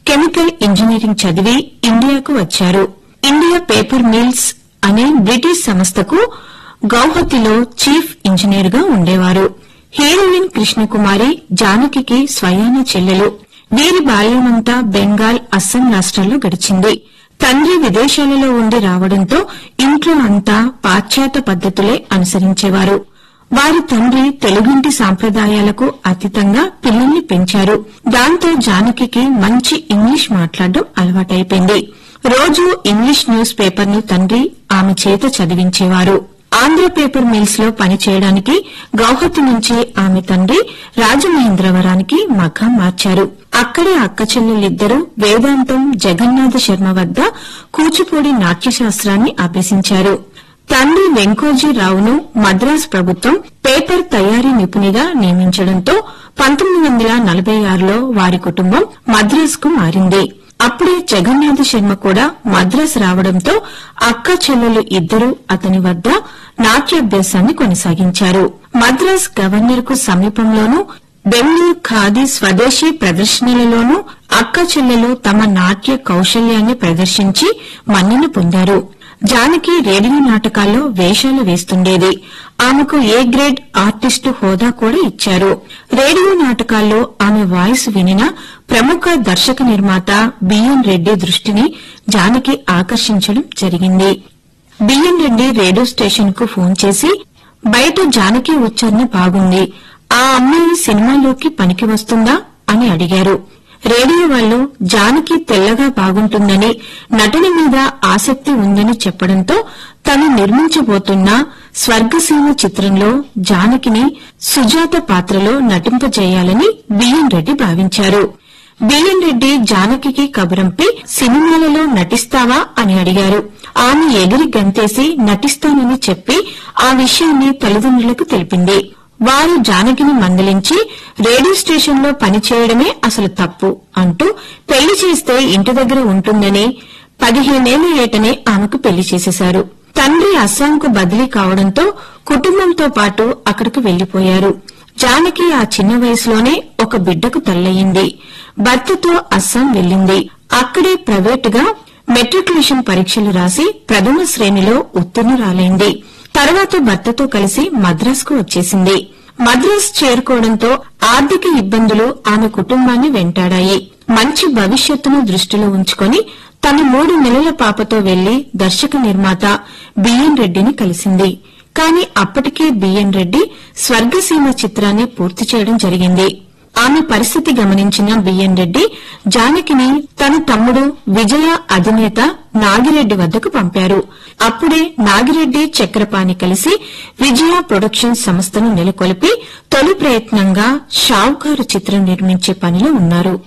chemical engineering చదివి ఇండియాకు వచ్చారు ఇండియా పేపర్ మిల్స్ అనే బ్రిటిష్ సంస్థకు గౌహతిలో చీఫ్ ఇంజనీర్ గా ఉండేవారు హీరోయిన్ కృష్ణకుమారి జానకి స్వయాన చెల్లెలు వీరి బాల్యమంతా బెంగాల్ అస్సాం రాష్ట్రాల్లో గడిచింది తండ్రి విదేశాలలో ఉండి రావడంతో ఇంట్లో అంతా పాశ్చాత్య పద్ధతులే అనుసరించేవారు వారి తండ్రి తెలుగింటి సాంప్రదాయాలకు అతీతంగా పిల్లల్ని పెంచారు దాంతో జానకి మంచి ఇంగ్లీష్ మాట్లాడడం అలవాటైపోయింది రోజు ఇంగ్లీష్ న్యూస్ పేపర్ ను తండ్రి ఆమె చేత చదివించేవారు ఆంధ్ర పేపర్ మిల్స్ లో పనిచేయడానికి గౌహతి నుంచి ఆమె తండ్రి రాజమహేంద్రవరానికి మకాం మార్చారు అక్కడే అక్క చెల్లెలిద్దరూ వేదాంతం జగన్నాథ శర్మ వద్ద కూచిపూడి నాట్యశాస్త్రాన్ని అభ్యసించారు తండ్రి వెంకోజీరావును మద్రాసు ప్రభుత్వం పేపర్ తయారీ నిపుణిగా నియమించడంతో పంతొమ్మిది వందల నలభై ఆరులో వారి కుటుంబం మద్రాసుకు మారింది అప్పుడే జగన్నాథ శర్మ కూడా మద్రాసు రావడంతో అక్క చెల్లెలు ఇద్దరూ అతని వద్ద నాట్యాభ్యాసాన్ని కొనసాగించారు మద్రాస్ గవర్నర్ కు సమీపంలోనూ బెంగళూరు ఖాదీ స్వదేశీ ప్రదర్శనలలోనూ అక్క చెల్లెలు తమ నాట్య కౌశల్యాన్ని ప్రదర్శించి మన్నన పొందారు జానకి రేడియో నాటకాల్లో వేషాలు వేస్తుండేది ఆమెకు ఏ గ్రేడ్ ఆర్టిస్టు హోదా కూడా ఇచ్చారు రేడియో నాటకాల్లో ఆమె వాయిస్ వినిన ప్రముఖ దర్శక నిర్మాత బిఎన్ రెడ్డి దృష్టిని జానకి ఆకర్షించడం జరిగింది బిఎన్ రెడ్డి రేడియో స్టేషన్ కు ఫోన్ చేసి బయట జానకి ఉచ్చారణ బాగుంది ఆ అమ్మాయి సినిమాలోకి పనికి వస్తుందా అని అడిగారు రేడియో వాళ్ళు జానకి తెల్లగా బాగుంటుందని నటన మీద ఆసక్తి ఉందని చెప్పడంతో తను నిర్మించబోతున్న స్వర్గసీమ చిత్రంలో జానకిని సుజాత పాత్రలో నటింపజేయాలని బిఎన్ రెడ్డి భావించారు బిఎన్ రెడ్డి జానకి కబురంపి సినిమాలలో నటిస్తావా అని అడిగారు ఆమె ఎగిరి గంతేసి నటిస్తానని చెప్పి ఆ విషయాన్ని తల్లిదండ్రులకు తెలిపింది వారు జానకిని మందలించి రేడియో స్టేషన్లో పనిచేయడమే అసలు తప్పు అంటూ పెళ్లి చేస్తే ఇంటి దగ్గర ఉంటుందని పదిహేనేళ్ల ఏటనే ఆమెకు పెళ్లి చేసేశారు తండ్రి అస్సాంకు బదిలీ కావడంతో కుటుంబంతో పాటు అక్కడికి వెళ్లిపోయారు జానకి ఆ చిన్న వయసులోనే ఒక బిడ్డకు తల్లయింది భర్తతో అస్సాం వెళ్ళింది అక్కడే ప్రైవేటుగా మెట్రికులేషన్ పరీక్షలు రాసి ప్రథమ శ్రేణిలో ఉత్తీర్ణురాలైంది తర్వాత భర్తతో కలిసి మద్రాసుకు వచ్చేసింది మద్రాసు చేరుకోవడంతో ఆర్థిక ఇబ్బందులు ఆమె కుటుంబాన్ని వెంటాడాయి మంచి భవిష్యత్తును దృష్టిలో ఉంచుకొని తన మూడు నెలల పాపతో వెళ్లి దర్శక నిర్మాత బిఎన్ రెడ్డిని కలిసింది కాని అప్పటికే బిఎన్ రెడ్డి స్వర్గసీమ చిత్రాన్ని పూర్తి చేయడం జరిగింది ఆమె పరిస్థితి గమనించిన బిఎన్ రెడ్డి జానకిని తన తమ్ముడు విజయ అధినేత నాగిరెడ్డి వద్దకు పంపారు అప్పుడే నాగిరెడ్డి చక్రపాణి కలిసి విజయ ప్రొడక్షన్ సంస్థను నెలకొల్పి తొలి ప్రయత్నంగా షావుకారు చిత్రం నిర్మించే పనిలో ఉన్నారు